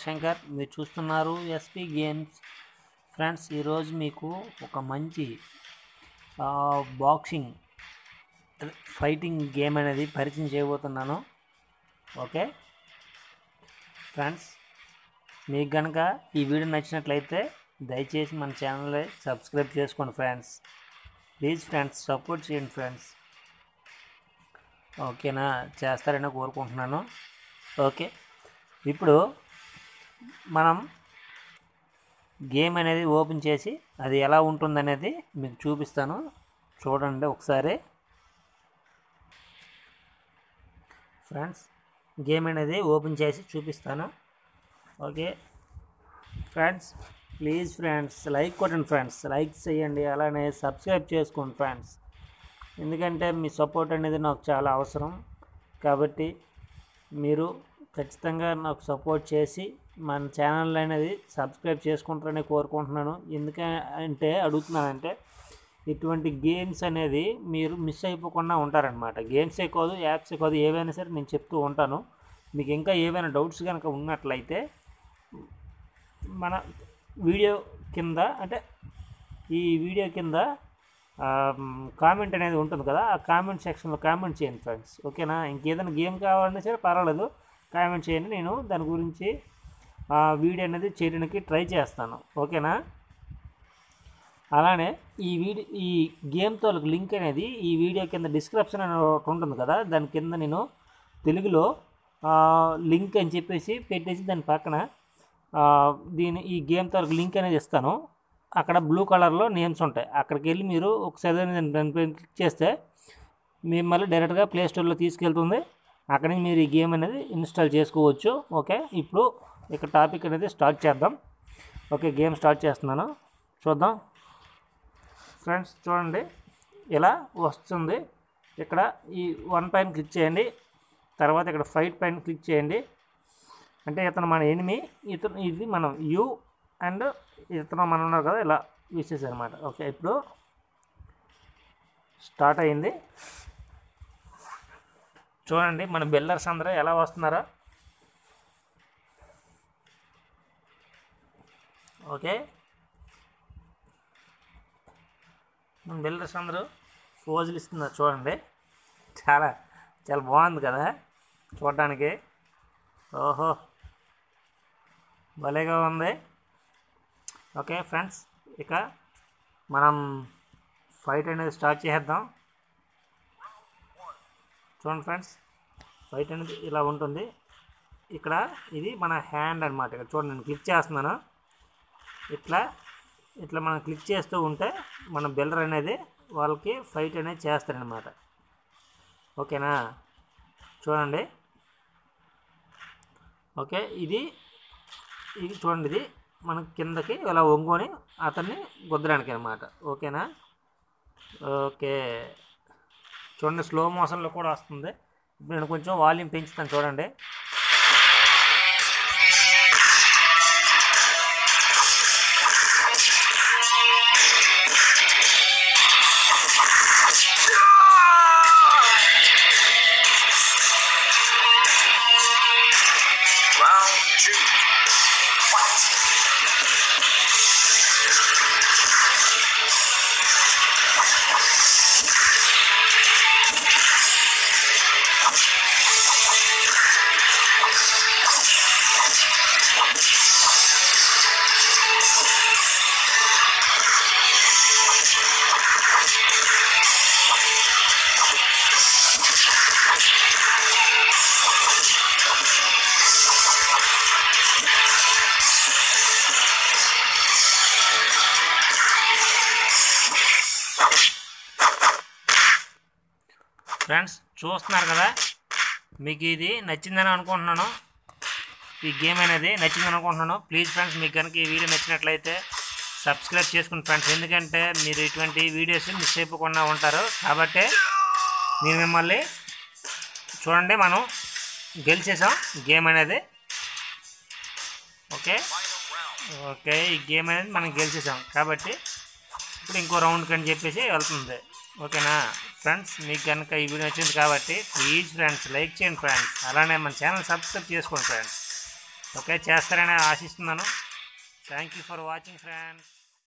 శంకర్ మీరు చూస్తున్నారు SP games friends ఈరోజు మీకు ఒక మంచి ఆ, బాక్సింగ్ అదే ఫైటింగ్ గేమ్ అనేది పరిచయం చేయబోతున్నాను ఓకే ఫ్రెండ్స్ మీకు కనుక ఈ వీడియో నచ్చినట్లయితే దయచేసి మన ఛానల్ సబ్స్క్రైబ్ చేసుకోండి ఫ్రెండ్స్ ప్లీజ్ ఫ్రెండ్స్ సపోర్ట్ చేయండి ఫ్రెండ్స్ ఓకేనా చేస్తారని కోరుకుంటున్నాను ఓకే ఇప్పుడు మనం గేమ్ అనేది ఓపెన్ చేసి అది ఎలా ఉంటుందనేది మీకు చూపిస్తాను చూడండి ఒకసారి ఫ్రెండ్స్ గేమ్ అనేది ఓపెన్ చేసి చూపిస్తాను okay friends please friends like కొట్టండి ఫ్రెండ్స్ లైక్ చేయండి అలానే సబ్స్క్రైబ్ చేసుకోండి ఫ్రెండ్స్ ఎందుకంటే మీ సపోర్ట్ అనేది నాకు చాలా అవసరం కాబట్టి మీరు ఖచ్చితంగా నాకు సపోర్ట్ చేసి మన ఛానల్ అనేది సబ్స్క్రైబ్ చేసుకుంటారని కోరుకుంటున్నాను ఎందుకంటే అడుగుతున్నానంటే ఇటువంటి గేమ్స్ అనేది మీరు మిస్ అయిపోకుండా ఉంటారనమాట గేమ్సే కాదు యాప్సే కాదు ఏవైనా సరే నేను చెప్తూ ఉంటాను మీకు ఇంకా ఏవైనా డౌట్స్ కనుక ఉన్నట్లయితే మన వీడియో కింద అంటే ఈ వీడియో కింద కామెంట్ అనేది ఉంటుంది కదా ఆ కామెంట్ సెక్షన్లో కామెంట్ చేయండి ఫ్రెండ్స్ ఓకేనా ఇంకేదైనా గేమ్ కావాలన్నా సరే పర్వాలేదు కామెంట్ చేయండి నేను దాని గురించి ఆ వీడియో అనేది చేయడానికి ట్రై చేస్తాను ఓకేనా అలానే ఈ వీడియో ఈ గేమ్తో లింక్ అనేది ఈ వీడియో కింద డిస్క్రిప్షన్ అని ఒకటి ఉంటుంది కదా దాని కింద నేను తెలుగులో లింక్ అని చెప్పేసి పెట్టేసి దాని పక్కన ఆ, దీని ఈ గేమ్ తాలూకు లింక్ అనేది ఇస్తాను అక్కడ బ్లూ కలర్లో నేమ్స్ ఉంటాయి అక్కడికి వెళ్ళి మీరు ఒకసారి దాన్ని దానిపైన క్లిక్ చేస్తే మిమ్మల్ని డైరెక్ట్గా ప్లే స్టోర్లో తీసుకెళ్తుంది అక్కడి నుంచి మీరు ఈ గేమ్ అనేది ఇన్స్టాల్ చేసుకోవచ్చు ఓకే ఇప్పుడు ఇక టాపిక్ అనేది స్టార్ట్ చేద్దాం ఓకే గేమ్ స్టార్ట్ చేస్తున్నాను చూద్దాం ఫ్రెండ్స్ చూడండి ఇలా వస్తుంది ఇక్కడ ఈ వన్ పైన క్లిక్ చేయండి తర్వాత ఇక్కడ ఫైట్ పైన క్లిక్ చేయండి అంటే ఇతను మన ఎనిమి ఇతను ఇది మనం యూ అండ్ ఇతను మనం ఉన్నారు కదా ఇలా విసేస్ అనమాట ఓకే ఇప్పుడు స్టార్ట్ అయింది చూడండి మన బిల్డర్స్ అందరూ ఎలా వస్తున్నారో ఓకే మన బిల్డర్స్ అందరూ ఫోజులు ఇస్తున్నారు చూడండి చాలా చాలా బాగుంది కదా చూడడానికి ఓహో భలేగా ఉంది ఓకే ఫ్రెండ్స్ ఇక మనం ఫైట్ అనేది స్టార్ట్ చేద్దాం చూడండి ఫ్రెండ్స్ ఫైట్ అనేది ఇలా ఉంటుంది ఇక్కడ ఇది మన హ్యాండ్ అనమాట ఇక్కడ చూడండి నేను క్లిక్ చేస్తున్నాను ఇట్లా ఇట్లా మనం క్లిక్ చేస్తూ ఉంటే మన బిల్డర్ అనేది వాళ్ళకి ఫైట్ అనేది చేస్తారనమాట ఓకేనా చూడండి ఓకే ఇది ఇది చూడండి ఇది మన కిందకి ఇలా వంగుకొని అతన్ని గుద్దడానికి అనమాట ఓకేనా ఓకే చూడండి స్లో మోషన్లో కూడా వస్తుంది ఇప్పుడు నేను కొంచెం వాల్యూమ్ పెంచుతాను చూడండి Round two. Fight. ఫ్రెండ్స్ చూస్తున్నారు కదా మీకు ఇది నచ్చిందని అనుకుంటున్నాను ఈ గేమ్ అనేది నచ్చిందని అనుకుంటున్నాను ప్లీజ్ ఫ్రెండ్స్ మీకు కనుక ఈ వీడియో నచ్చినట్లయితే సబ్స్క్రైబ్ చేసుకోండి ఫ్రెండ్స్ ఎందుకంటే మీరు ఇటువంటి వీడియోస్ మిస్ అయిపోకుండా ఉంటారు కాబట్టి నేను మిమ్మల్ని చూడండి మనం గెలిచేసాం గేమ్ అనేది ఓకే ఓకే ఈ గేమ్ అనేది మనం గెలిచేసాం కాబట్టి ఇప్పుడు ఇంకో రౌండ్కి అని చెప్పేసి వెళ్తుంది ఓకేనా ఫ్రెండ్స్ మీకు కనుక ఈ వీడియో నచ్చింది కాబట్టి ప్లీజ్ ఫ్రెండ్స్ లైక్ చేయండి ఫ్రెండ్స్ అలానే మన ఛానల్ సబ్స్క్రైబ్ చేసుకోండి ఫ్రెండ్స్ ఓకే చేస్తారని ఆశిస్తున్నాను thank you for watching friends